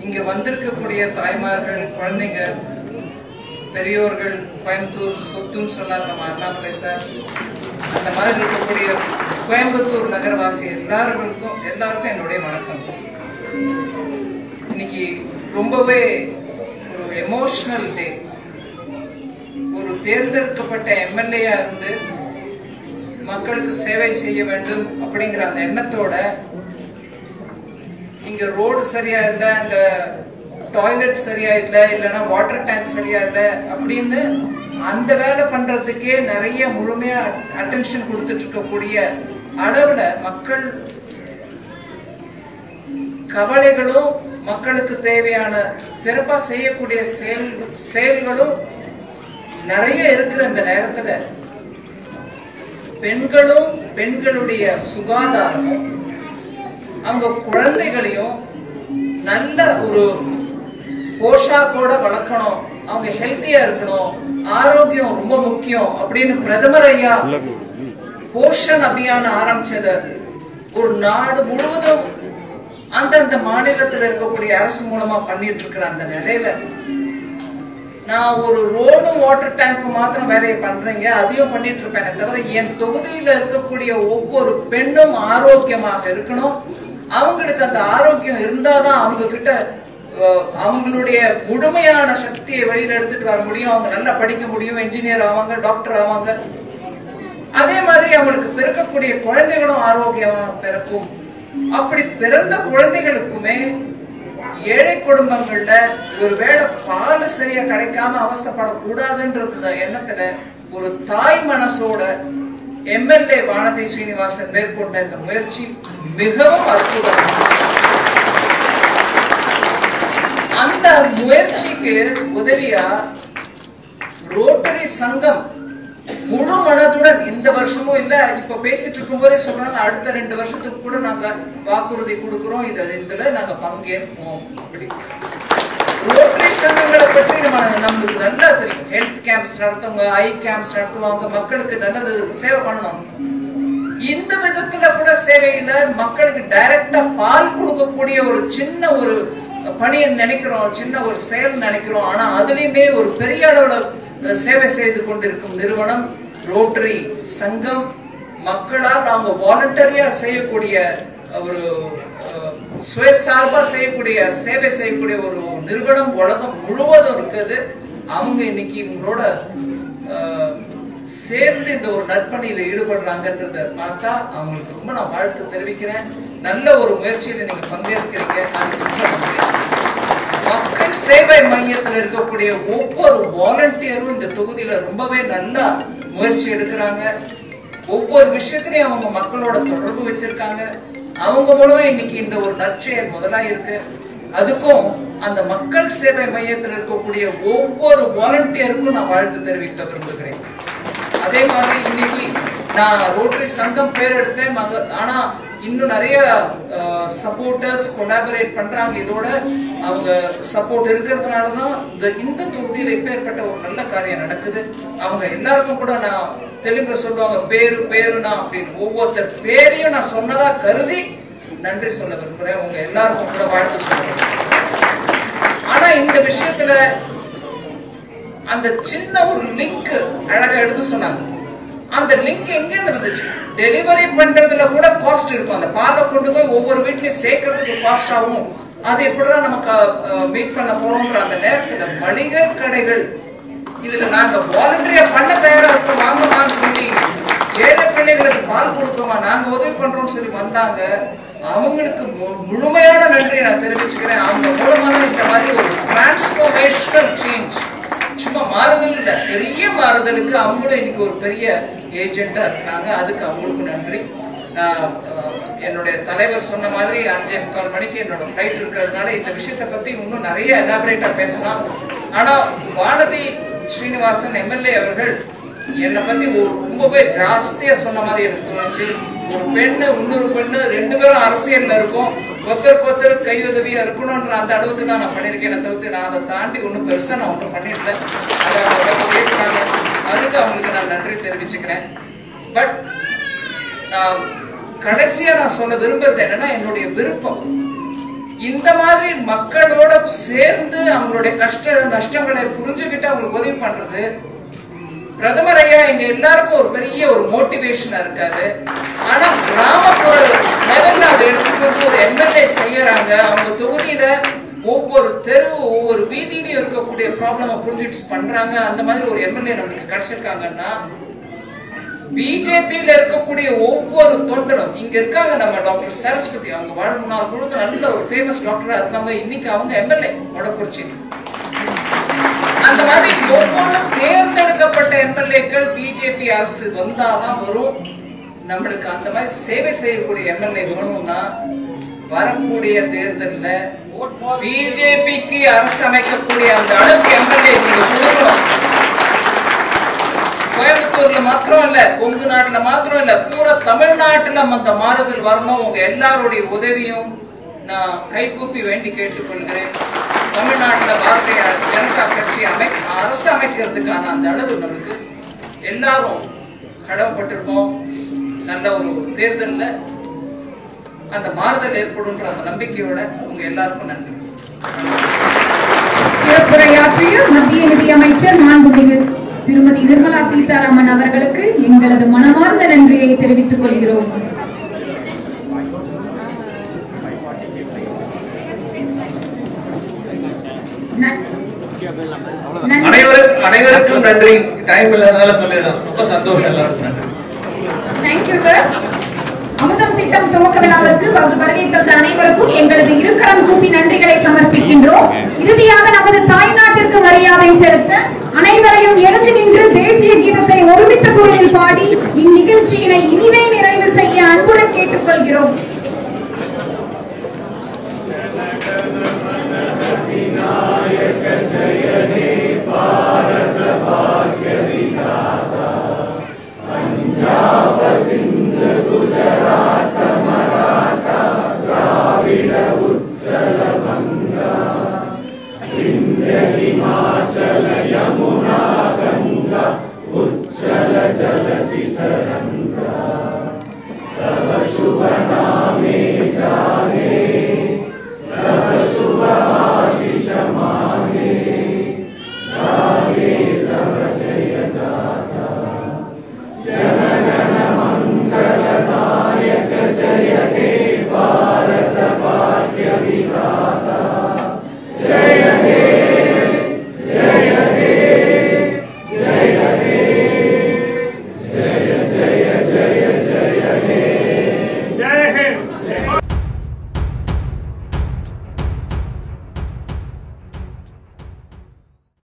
இங்க வந்திருக்கக்கூடிய தாய்மார்கள் குழந்தைங்க பெரியோர்கள் கோயம்புத்தூர் சொத்துன்னு சொன்னார் நம்ம அண்ணாமலை சார் அந்த மாதிரி இருக்கக்கூடிய கோயம்புத்தூர் நகரவாசி எல்லாருக்கும் எல்லாருக்கும் என்னுடைய வணக்கம் இன்னைக்கு ரொம்பவே ஒரு எமோஷனல் டே ஒரு தேர்ந்தெடுக்கப்பட்ட எம்எல்ஏயா இருந்து மக்களுக்கு சேவை செய்ய வேண்டும் அப்படிங்கிற அந்த எண்ணத்தோட இங்க ரோடு சரியா இல்ல அங்க டாய்லெட் சரியா இல்ல இல்லைன்னா வாட்டர் டேங்க் சரியா இல்ல அப்படின்னு அந்த வேலை பண்றதுக்கே நிறைய முழுமையா அட்டென்ஷன் கொடுத்துட்டு இருக்கக்கூடிய அளவுல மக்கள் கவலைகளும் மக்களுக்கு தேவையான சிறப்பா செய்யக்கூடிய செயல் செயல்களும் நிறைய இருக்கிற இந்த நேரத்துல பெண்களும் பெண்களுடைய சுகாதாரமும் அவங்க குழந்தைகளையும் நல்ல ஒரு போஷாக்கோட வளர்க்கணும் அவங்க ஹெல்த்தியா இருக்கணும் ஆரோக்கியம் ரொம்ப முக்கியம் அப்படின்னு பிரதமர் ஐயா போஷன் அபியான் ஆரம்பிச்சது ஒரு நாடு முழுவதும் அந்தந்த மாநிலத்தில் இருக்கக்கூடிய அரசு மூலமா பண்ணிட்டு இருக்கிற அந்த நிலையில நான் ஒரு ரோடும் வாட்டர் டேங்க் மாத்திரம் வேலையை பண்றீங்க அதையும் பண்ணிட்டு இருப்பேனே தவிர என் தொகுதியில இருக்கக்கூடிய ஒவ்வொரு பெண்ணும் ஆரோக்கியமாக இருக்கணும் அவங்களுக்கு அந்த ஆரோக்கியம் இருந்தாதான் அவங்க கிட்ட அஹ், அவங்களுடைய முழுமையான சக்தியை வெளியில எடுத்துட்டு வர முடியும் அவங்க நல்லா படிக்க முடியும் என்ஜினியர் ஆவாங்க டாக்டர் ஆவாங்க அதே மாதிரி அவங்களுக்கு பிறக்கக்கூடிய குழந்தைகளும் ஆரோக்கியமா பிறக்கும் அப்படி பிறந்த குழந்தைகளுக்குமே ஏழை குடும்பங்கள்ல ஒருவேளை பால் சரியா கிடைக்காம அவஸ்தைப்படக்கூடாதுன்றது எண்ணத்துல ஒரு தாய் மனசோட எம்எல்ஏ வானதி ஸ்ரீனிவாசன் மேற்கொண்ட இந்த முயற்சி மிகவும் அற்புதம் அந்த முயற்சிக்கு உதவியா ரோட்டரி சங்கம் முழு மனதுடன் இந்த வருஷமும் இல்ல இப்ப பேசிட்டு இருக்கும் போதே சொல்றாங்க அடுத்த ரெண்டு வருஷத்துக்கு கூட நாங்க வாக்குறுதி கொடுக்கிறோம் இது இதுல நாங்க பங்கேற்போம் அப்படி ரோட்டரி சங்கங்களை பற்றி நம்ம நம்மளுக்கு நல்லா தெரியும் ஹெல்த் கேம்ப்ஸ் நடத்துவாங்க ஐ கேம்ப்ஸ் நடத்துவாங்க மக்களுக்கு நல்லது சேவை பண்ணுவாங்க இந்த விதத்துல கூட சேவையில மக்களுக்கு டைரக்டா பால் கொடுக்கக்கூடிய ஒரு சின்ன ஒரு பணியை நினைக்கிறோம் சின்ன ஒரு செயல் நினைக்கிறோம் ஆனா அதுலயுமே ஒரு பெரிய அளவுல அஹ், சேவை செய்து கொண்டிருக்கும் நிறுவனம் ரோட்டரி சங்கம் மக்களால் அவங்க வாலண்டரியா செய்யக்கூடிய ஒரு அஹ், சுயசார்பா செய்யக்கூடிய சேவை செய்யக்கூடிய ஒரு நிறுவனம் உலகம் முழுவதும் இருக்குது அவங்க இன்னைக்கு இவங்களோட அஹ், சேர்ந்து இந்த ஒரு நற்பணியில ஈடுபடுறாங்கன்றத பார்த்தா அவங்களுக்கு ரொம்ப நான் வாழ்த்து தெரிவிக்கிறேன் நல்ல ஒரு முயற்சியில நீங்க பங்கேற்கிறீங்க அதுக்கு ரொம்ப நன்றி. மக்கள் சேவை மையத்தில் இருக்கக்கூடிய ஒவ்வொரு வாலண்டியரும் இந்த தொகுதியில ரொம்பவே நல்லா முயற்சி எடுக்கிறாங்க ஒவ்வொரு விஷயத்திலையும் அவங்க மக்களோட தொடர்பு வச்சிருக்காங்க அவங்க மூலமா இன்னைக்கு இந்த ஒரு நற்செயல் முதலா இருக்கு அதுக்கும் அந்த மக்கள் சேவை மையத்தில் இருக்கக்கூடிய ஒவ்வொரு வாலண்டியருக்கும் நான் வாழ்த்து தெரிவிக்க விரும்புகிறேன் அதே மாதிரி இன்னைக்கு நான் ரோட்டரி சங்கம் பேர் எடுத்தேன் மக- ஆனா இன்னும் நிறைய சப்போர்ட்டர்ஸ் கொலாபரேட் பண்றாங்க இதோட அவங்க சப்போர்ட் இருக்கிறதுனால தான் இந்த இந்த தொகுதியில இப்பேற்பட்ட ஒரு நல்ல காரியம் நடக்குது அவங்க எல்லாருக்கும் கூட நான் தெலுங்குல சொல்லுவாங்க பேரு பேருனா அப்படின்னு ஒவ்வொருத்தர் பேரையும் நான் சொன்னதா கருதி நன்றி சொல்ல விரும்புறேன் உங்க எல்லாருக்கும் கூட வாழ்த்து சொல்றேன் ஆனா இந்த விஷயத்துல அந்த சின்ன ஒரு லிங்க் அழகா எடுத்து சொன்னாங்க அந்த லிங்க் எங்க இருந்து வந்துச்சு டெலிவரி பண்றதுல கூட காஸ்ட் இருக்கும் அந்த பாலை கொண்டு போய் ஒவ்வொரு வீட்லயும் சேர்க்கறதுக்கு காஸ்ட் ஆகும் அது எப்படிதான் நமக்கு மீட் பண்ண போறோம்ன்ற அந்த நேரத்துல மளிகை கடைகள் இதுல நாங்க வாலண்டரியா பண்ண தயாரா இருக்கோம் வாங்கலாம்னு சொல்லி ஏழை பிள்ளைகளுக்கு பால் கொடுக்கோமா நாங்க உதவி பண்றோம்னு சொல்லி வந்தாங்க அவங்களுக்கு மு- முழுமையான நன்றி நான் தெரிவிச்சுக்கிறேன் அவங்க மூலமா தான் இந்த மாதிரி ஒரு டிரான்ஸ்ஃபர்மேஷனல் சேஞ்ச் சும்மா மாறுதல் இல்ல பெரிய மாறுதலுக்கு அவங்களும் இன்னைக்கு ஒரு பெரிய ஏஜென்டா இருக்காங்க அதுக்கு அவங்களுக்கும் நன்றி நான், அஹ், என்னுடைய தலைவர் சொன்ன மாதிரி அஞ்சே முக்கால் மணிக்கு என்னோட ஃபிளைட் இருக்கிறதுனால இந்த விஷயத்தை பத்தி இன்னும் நிறைய எலாபரேட்டா பேசலாம் ஆனா வானதி ஸ்ரீனிவாசன் எம்எல்ஏ அவர்கள் என்னை பத்தி ஒரு ரொம்பவே ஜாஸ்தியா சொன்ன மாதிரி எனக்கு தோணுச்சு ஒரு பெண்ணு இன்னொரு பெண்ணு ரெண்டு பேரும் அரசியல்ல இருக்கும் ஒருத்தருக்கு ஒருத்தர் கையுதவியா இருக்கணும்ன்ற அந்த அளவுக்கு தான் நான் பண்ணியிருக்கேன் தவிர்த்து நான் அதை தாண்டி ஒன்றும் பெருசா நான் ஒன்றும் பண்ணிடல அதை அவங்க ரொம்ப பேசினாங்க அதுக்கு அவங்களுக்கு நான் நன்றி தெரிவிச்சுக்கிறேன் பட் நான் கடைசியா நான் சொல்ல விரும்புறது என்னன்னா என்னுடைய விருப்பம் இந்த மாதிரி மக்களோட சேர்ந்து அவங்களுடைய கஷ்ட நஷ்டங்களை புரிஞ்சுக்கிட்டு அவங்களுக்கு உதவி பண்றது பிரதமர் ஐயா எங்க எல்லாருக்கும் ஒரு பெரிய ஒரு மோட்டிவேஷனா இருக்காரு ஆனா கிராமப்புற லெவல்ல அதை எடுத்துட்டு வந்து ஒரு எம்எல்ஏ செய்யறாங்க அவங்க தொகுதியில ஒவ்வொரு தெரு ஒவ்வொரு வீதியிலையும் இருக்கக்கூடிய ப்ராப்ளம் புரிஞ்சுட்டு பண்றாங்க அந்த மாதிரி ஒரு எம்எல்ஏ நம்மளுக்கு கிடைச்சிருக்காங்கன்னா பிஜேபியில இருக்கக்கூடிய ஒவ்வொரு தொண்டரும் இங்க இருக்காங்க நம்ம டாக்டர் சரஸ்வதி அவங்க வாழ்நாள் முழுக்க நல்ல ஒரு ஃபேமஸ் டாக்டரா இருந்தாங்க இன்னைக்கு அவங்க எம்எல்ஏ மொடக்குறிச்சி அந்த மாதிரி ஒவ்வொரு தேர்ந்தெடுக்கப்பட்ட எம்எல்ஏக்கள் பிஜேபி அரசு வந்தாதான் வரும் நம்மளுக்கு அந்த மாதிரி சேவை செய்யக்கூடிய எம்எல்ஏ வேணும்னா வரக்கூடிய தேர்தல்ல பிஜேபிக்கு அரசு அமைக்கக்கூடிய அந்த அளவுக்கு எம்எல்ஏ நீங்க கொடுக்கணும் கோயம்புத்தூர்ல மாத்திரம் இல்ல கொங்கு நாட்டுல மாத்திரம் இல்ல பூரா தமிழ்நாட்டுல அந்த மாறுதல் வரணும் உங்க எல்லாருடைய உதவியும் நான் கைகூப்பி வேண்டி கேட்டுக்கொள்கிறேன் தமிழ்நாட்டுல பாரதிய ஜனதா கட்சி அமை அரசு அமைக்கிறதுக்கான அந்த அளவு நம்மளுக்கு எல்லாரும் கடவுப்பட்டிருக்கோம் நல்ல ஒரு தேர்தல்ல அந்த மாறுதல் ஏற்படும்ன்ற அந்த நம்பிக்கையோட உங்க எல்லாருக்கும் நன்றி சிறப்புரையாற்றிய மத்திய நிதியமைச்சர் மாண்புமிகு திருமதி நிர்மலா சீதாராமன் அவர்களுக்கு எங்களது மனமார்ந்த நன்றியை தெரிவித்துக் கொள்கிறோம் ந- நன்றி. அனைவருக்கும் அனைவருக்கும் நன்றி டைம் இல்லாதனால சொல்லிடலாம் ரொம்ப சந்தோஷம் எல்லாருக்கும் நன்றி தேங்க்யூ சார் அமுதம் திட்டம் துவக்க விழாவிற்கு வரு- வருகை தந்த அனைவருக்கும் எங்களது இருக்கரம் கூப்பி நன்றிகளை சமர்ப்பிக்கின்றோம் இறுதியாக நமது தாய்நாட்டிற்கு மரியாதை செலுத்த அனைவரையும் எழுந்து நின்று தேசிய கீதத்தை ஒருமித்த குரலில் பாடி இந்நிகழ்ச்சியினை இனிதை நிறைவு செய்ய அன்புடன் கேட்டுக்கொள்கிறோம் ஜன